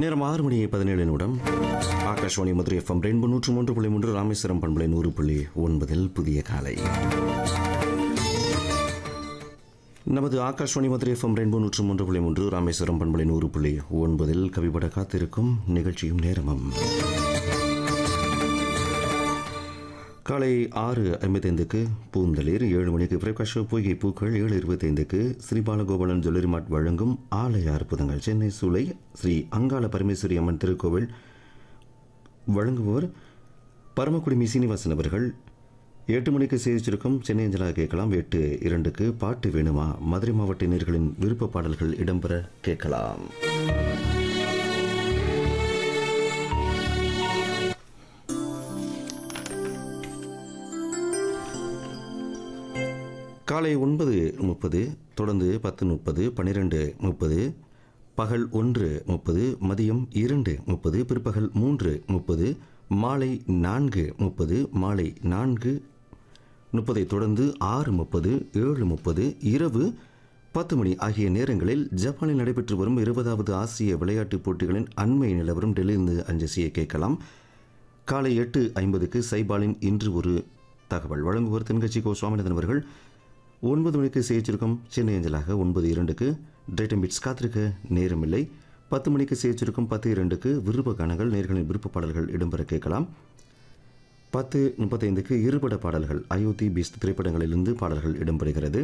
நேரம் ஆறு மணி பதினேழு நிமிடம் ஆகாஷ்வாணி மதுரை எஃப்எம் ரெண்டு நூற்று மூன்று புள்ளி மூன்று ராமேஸ்வரம் பண்பலை நூறு புள்ளி ஒன்பதில் புதிய காலை நமது ஆகாஷ்வாணி மதுரை எஃப்எம் ரெண்டு நூற்று மூன்று புள்ளி மூன்று ராமேஸ்வரம் பண்பலை நூறு புள்ளி ஒன்பதில் கவிபட காத்திருக்கும் நிகழ்ச்சியும் நேரமும் காலை ஆறு ஐம்பத்தைந்துக்கு பூந்தளிர் ஏழு மணிக்கு பிரகாஷ் பொய்கை பூக்கள் ஏழு இருபத்தைந்துக்கு ஸ்ரீ பாலகோபாலன் ஜுவல்லரி மார்ட் வழங்கும் ஆலய அற்புதங்கள் சென்னை சூளை ஸ்ரீ அங்காள பரமேஸ்வரி அம்மன் திருக்கோவில் வழங்குபவர் பரமக்குடிமி சீனிவாசன் அவர்கள் எட்டு மணிக்கு செய்திச்சிருக்கும் சென்னை அஞ்சலாக கேட்கலாம் எட்டு இரண்டுக்கு பாட்டு வேணுமா மதுரை மாவட்ட நேர்களின் விருப்ப பாடல்கள் இடம்பெற கேட்கலாம் காலை ஒன்பது முப்பது தொடர்ந்து பத்து முப்பது பன்னிரெண்டு முப்பது பகல் ஒன்று முப்பது மதியம் இரண்டு முப்பது பிற்பகல் மூன்று முப்பது மாலை நான்கு முப்பது மாலை நான்கு முப்பதை தொடர்ந்து ஆறு முப்பது ஏழு முப்பது இரவு பத்து மணி ஆகிய நேரங்களில் ஜப்பானில் நடைபெற்று வரும் இருபதாவது ஆசிய விளையாட்டுப் போட்டிகளின் அண்மை நிலவரம் டெல்லியிலிருந்து அஞ்சசியை கேட்கலாம் காலை எட்டு ஐம்பதுக்கு சைபாலின் இன்று ஒரு தகவல் வழங்குவர் தென்கட்சி கோ சுவாமிநாதன் அவர்கள் ஒன்பது மணிக்கு செய்திருக்கும் சென்னை அஞ்சலாக ஒன்பது இரண்டுக்கு டேட்டம் பிட்ஸ் காத்திருக்க நேரமில்லை பத்து மணிக்கு செய்திருக்கும் பத்து இரண்டுக்கு விருப்ப கானங்கள் நேர்களின் விருப்ப பாடல்கள் இடம்பெற கேட்கலாம் பத்து முப்பத்தைந்துக்கு இருபட பாடல்கள் அயோத்தி பீஸ்ட் திரைப்படங்களிலிருந்து பாடல்கள் இடம்பெறுகிறது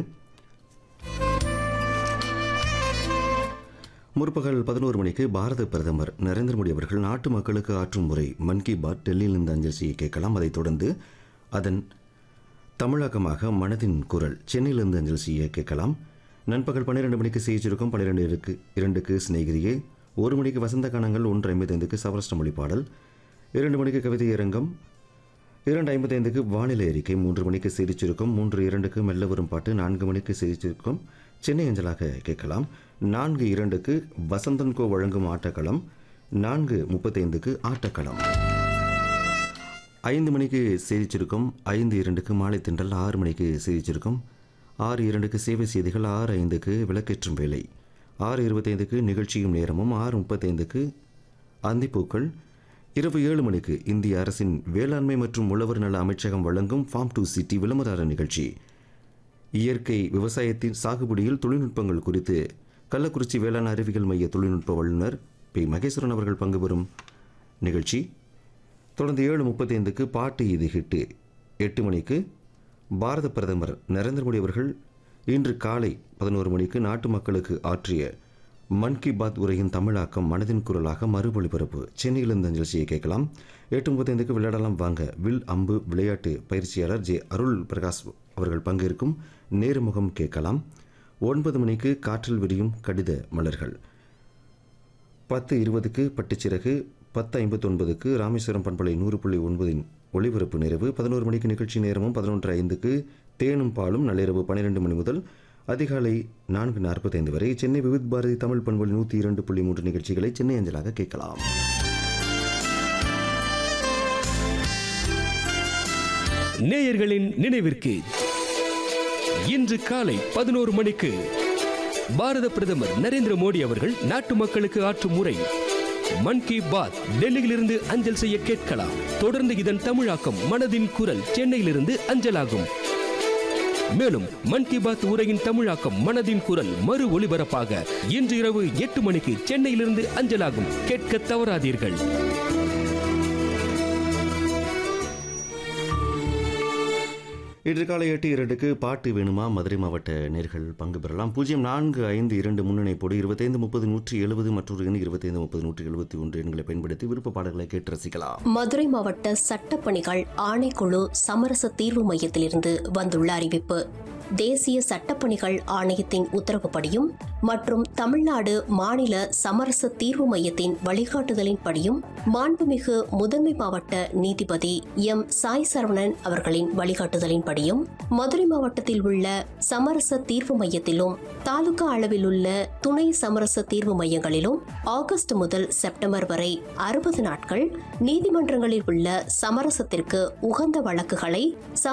முற்பகல் பதினோரு மணிக்கு பாரத பிரதமர் நரேந்திர மோடி அவர்கள் நாட்டு மக்களுக்கு ஆற்றும் முறை மன் கி பாத் டெல்லியிலிருந்து அஞ்சலியை கேட்கலாம் அதைத் தொடர்ந்து அதன் தமிழாக்கமாக மனதின் குரல் சென்னையிலிருந்து அஞ்சல் செய்ய கேட்கலாம் நண்பகல் பன்னிரெண்டு மணிக்கு செய்திருக்கும் பன்னிரெண்டு இருக்கு இரண்டுக்கு சிநேகிரியே ஒரு மணிக்கு வசந்த கானங்கள் ஒன்று ஐம்பத்தைந்துக்கு சவரஷ்ட மொழி பாடல் இரண்டு மணிக்கு கவிதை அரங்கம் இரண்டு ஐம்பத்தைந்துக்கு வானிலை அறிக்கை மூன்று மணிக்கு செய்திச்சிருக்கும் மூன்று இரண்டுக்கு மெல்ல வரும் பாட்டு நான்கு மணிக்கு செய்திச்சிருக்கும் சென்னை அஞ்சலாக கேட்கலாம் நான்கு இரண்டுக்கு வசந்தன் கோ வழங்கும் ஆட்டக்களம் நான்கு முப்பத்தைந்துக்கு ஆட்டக்களம் ஐந்து மணிக்கு செய்திச்சிருக்கும் ஐந்து இரண்டுக்கு மாலை திண்டல் ஆறு மணிக்கு செய்திச்சிருக்கும் ஆறு இரண்டுக்கு சேவை செய்திகள் ஆறு ஐந்துக்கு விளக்கேற்றும் வேலை ஆறு இருபத்தைந்துக்கு நிகழ்ச்சியும் நேரமும் ஆறு முப்பத்தைந்துக்கு அந்திப்பூக்கள் இரவு ஏழு மணிக்கு இந்திய அரசின் வேளாண்மை மற்றும் உழவர் நல அமைச்சகம் வழங்கும் ஃபார்ம் டு சிட்டி விளம்பர நிகழ்ச்சி இயற்கை விவசாயத்தின் சாகுபடியில் தொழில்நுட்பங்கள் குறித்து கள்ளக்குறிச்சி வேளாண் அறிவியல் மைய தொழில்நுட்ப வல்லுநர் பி மகேஸ்வரன் அவர்கள் பங்கு பெறும் நிகழ்ச்சி தொடர்ந்து ஏழு முப்பத்தைந்துக்கு பாட்டு இது ஹிட்டு எட்டு மணிக்கு பாரத பிரதமர் நரேந்திர மோடி அவர்கள் இன்று காலை பதினோரு மணிக்கு நாட்டு மக்களுக்கு ஆற்றிய மன் கி பாத் உரையின் தமிழாக்கம் மனதின் குரலாக மறு ஒளிபரப்பு சென்னையிலிருந்து அஞ்சலியை கேட்கலாம் எட்டு முப்பத்தைந்துக்கு விளையாடலாம் வாங்க வில் அம்பு விளையாட்டு பயிற்சியாளர் ஜே அருள் பிரகாஷ் அவர்கள் பங்கேற்கும் நேர்முகம் கேட்கலாம் ஒன்பது மணிக்கு காற்றில் விரியும் கடித மலர்கள் பத்து இருபதுக்கு பட்டுச்சிறகு பத்து ஐம்பத்தொன்பதுக்கு ராமேஸ்வரம் பண்பலை நூறு புள்ளி ஒன்பதின் ஒளிபரப்பு நிறைவு பதினோரு மணிக்கு நிகழ்ச்சி நேரமும் பதினொன்று ஐந்துக்கு தேனும் பாலும் நள்ளிரவு பன்னிரெண்டு மணி முதல் அதிகாலை நான்கு நாற்பத்தைந்து வரை சென்னை விவித் பாரதி தமிழ் பண்பொழி நூற்றி இரண்டு புள்ளி மூன்று நிகழ்ச்சிகளை சென்னை அஞ்சலாக கேட்கலாம் நேயர்களின் நினைவிற்கு இன்று காலை பதினோரு மணிக்கு பாரத பிரதமர் நரேந்திர மோடி அவர்கள் நாட்டு மக்களுக்கு ஆற்றும் முறை மன் கி பாத் டெல்லியிலிருந்து அஞ்சல் செய்ய கேட்கலாம் தொடர்ந்து இதன் தமிழாக்கம் மனதின் குரல் சென்னையிலிருந்து அஞ்சலாகும் மேலும் மன் கி பாத் உரையின் தமிழாக்கம் மனதின் குரல் மறு ஒளிபரப்பாக இன்று இரவு எட்டு மணிக்கு சென்னையிலிருந்து அஞ்சலாகும் கேட்க தவறாதீர்கள் இன்று காலை எட்டு இரண்டுக்கு பாட்டு வேணுமா மதுரை மாவட்ட நேர்கள் பங்கு பெறலாம் பூஜ்ஜியம் நான்கு ஐந்து இரண்டு முன்னணிப்போடு இருபத்தைந்து முப்பது நூற்றி எழுபது மற்றொரு எண் இருபத்தைந்து முப்பது நூற்றி எழுபத்தி ஒன்று எண்களை பயன்படுத்தி விருப்ப பாடல்களை கேட்டு ரசிக்கலாம் மதுரை மாவட்ட சட்டப்பணிகள் ஆணைக்குழு சமரச தீர்வு மையத்திலிருந்து வந்துள்ள அறிவிப்பு தேசிய சட்டப்பணிகள் ஆணையத்தின் உத்தரவுப்படியும் மற்றும் தமிழ்நாடு மாநில சமரச தீர்வு மையத்தின் வழிகாட்டுதலின்படியும் மாண்புமிகு முதன்மை மாவட்ட நீதிபதி எம் சாய் சரவணன் அவர்களின் வழிகாட்டுதலின்படியும் மதுரை மாவட்டத்தில் உள்ள சமரச தீர்வு மையத்திலும் தாலுகா அளவில் உள்ள துணை சமரச தீர்வு மையங்களிலும் ஆகஸ்ட் முதல் செப்டம்பர் வரை அறுபது நாட்கள் நீதிமன்றங்களில் உள்ள சமரசத்திற்கு உகந்த வழக்குகளை